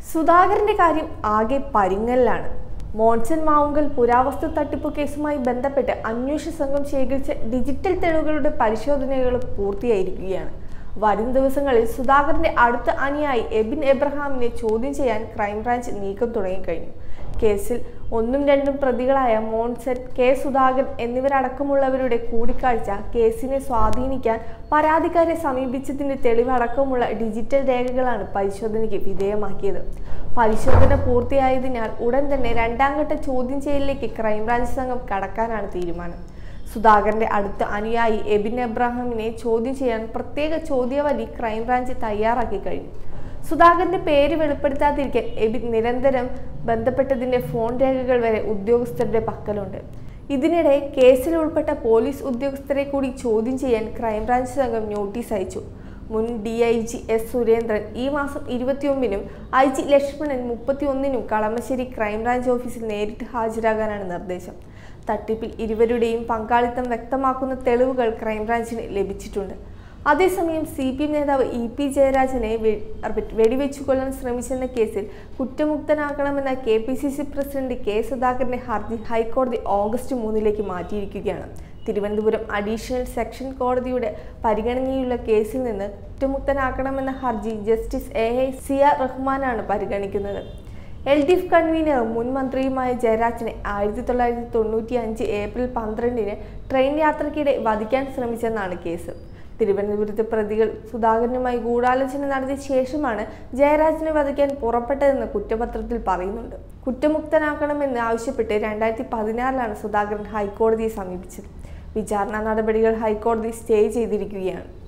സുധാകരന്റെ കാര്യം ആകെ പരിങ്ങലിലാണ് മോൺസൺ മാവുങ്കൽ പുരാവസ്തു തട്ടിപ്പ് കേസുമായി ബന്ധപ്പെട്ട് അന്വേഷണ സംഘം ശേഖരിച്ച ഡിജിറ്റൽ തെളിവുകളുടെ പരിശോധനകൾ പൂർത്തിയായിരിക്കുകയാണ് വരും ദിവസങ്ങളിൽ സുധാകരന്റെ അടുത്ത അണിയായി എബിൻ എബ്രഹാമിനെ ചോദ്യം ചെയ്യാൻ ക്രൈംബ്രാഞ്ച് നീക്കം തുടങ്ങിക്കഴിഞ്ഞു കേസിൽ ഒന്നും രണ്ടും പ്രതികളായ മോൺസൺ കെ സുധാകരൻ എന്നിവരടക്കമുള്ളവരുടെ കൂടിക്കാഴ്ച കേസിനെ സ്വാധീനിക്കാൻ പരാതിക്കാരെ സമീപിച്ചതിന്റെ തെളിവടക്കമുള്ള ഡിജിറ്റൽ രേഖകളാണ് പരിശോധനയ്ക്ക് വിധേയമാക്കിയത് പരിശോധന പൂർത്തിയായതിനാൽ ഉടൻ തന്നെ രണ്ടാം ഘട്ട ചോദ്യം ചെയ്യലിലേക്ക് ക്രൈംബ്രാഞ്ച് സംഘം കടക്കാനാണ് തീരുമാനം സുധാകരന്റെ അടുത്ത അനുയായി എബിൻ എബ്രാഹിമിനെ ചോദ്യം ചെയ്യാൻ പ്രത്യേക ചോദ്യാവലി ക്രൈംബ്രാഞ്ച് തയ്യാറാക്കി കഴിഞ്ഞു സുധാകരന്റെ പേര് വെളിപ്പെടുത്താതിരിക്കാൻ എബിൻ നിരന്തരം ബന്ധപ്പെട്ടതിന്റെ ഫോൺ രേഖകൾ വരെ ഉദ്യോഗസ്ഥരുടെ പക്കലുണ്ട് ഇതിനിടെ കേസിൽ ഉൾപ്പെട്ട പോലീസ് ഉദ്യോഗസ്ഥരെ കൂടി ചോദ്യം ചെയ്യാൻ ക്രൈംബ്രാഞ്ച് സംഘം നോട്ടീസ് അയച്ചു മുൻ D I G S Surendran ഈ മാസം ഇരുപത്തിയൊന്നിനും ഐ ജി ലക്ഷ്മണൻ മുപ്പത്തിയൊന്നിനും കളമശ്ശേരി ക്രൈംബ്രാഞ്ച് ഓഫീസിൽ നേരിട്ട് ഹാജരാകാനാണ് നിർദ്ദേശം തട്ടിപ്പിൽ ഇരുവരുടെയും പങ്കാളിത്തം വ്യക്തമാക്കുന്ന തെളിവുകൾ ക്രൈംബ്രാഞ്ചിന് ലഭിച്ചിട്ടുണ്ട് അതേസമയം സി പി എം നേതാവ് ഇ പി ജയരാജനെ വെ- വെടിവെച്ചു കൊല്ലാൻ ശ്രമിച്ചെന്ന കേസിൽ കുറ്റമുക്തനാക്കണമെന്ന K P C C president K സുധാകരന്റെ ഹർജി ഹൈക്കോടതി ഓഗസ്റ്റ് മൂന്നിലേക്ക് മാറ്റിയിരിക്കുകയാണ് തിരുവനന്തപുരം അഡീഷണൽ സെക്ഷൻ കോടതിയുടെ പരിഗണനയുള്ള കേസിൽ നിന്ന് കുറ്റമുക്തനാക്കണമെന്ന ഹർജി justice A A C R റഹ്മാനാണ് പരിഗണിക്കുന്നത് എൽ ഡി എഫ് കൺവീനറും മുൻ മന്ത്രിയുമായ ജയരാജനെ ആയിരത്തി തൊള്ളായിരത്തി തൊണ്ണൂറ്റി അഞ്ച് ഏപ്രിൽ പന്ത്രണ്ടിന് ട്രെയിൻ യാത്രയ്ക്കിടെ വധിക്കാൻ ശ്രമിച്ചെന്നാണ് കേസ് തിരുവനന്തപുരത്തെ പ്രതികൾ സുധാകരനുമായി ഗൂഢാലോചന നടത്തിയ ശേഷമാണ് ജയരാജനെ വധിക്കാൻ പുറപ്പെട്ടതെന്ന് കുറ്റപത്രത്തിൽ പറയുന്നുണ്ട് കുറ്റമുക്തനാക്കണമെന്ന് ആവശ്യപ്പെട്ട് രണ്ടായിരത്തി പതിനാറിലാണ് സുധാകരൻ ഹൈക്കോടതിയെ സമീപിച്ചത് വിചാരണ നടപടികൾ ഹൈക്കോടതി സ്റ്റേ ചെയ്തിരിക്കുകയാണ്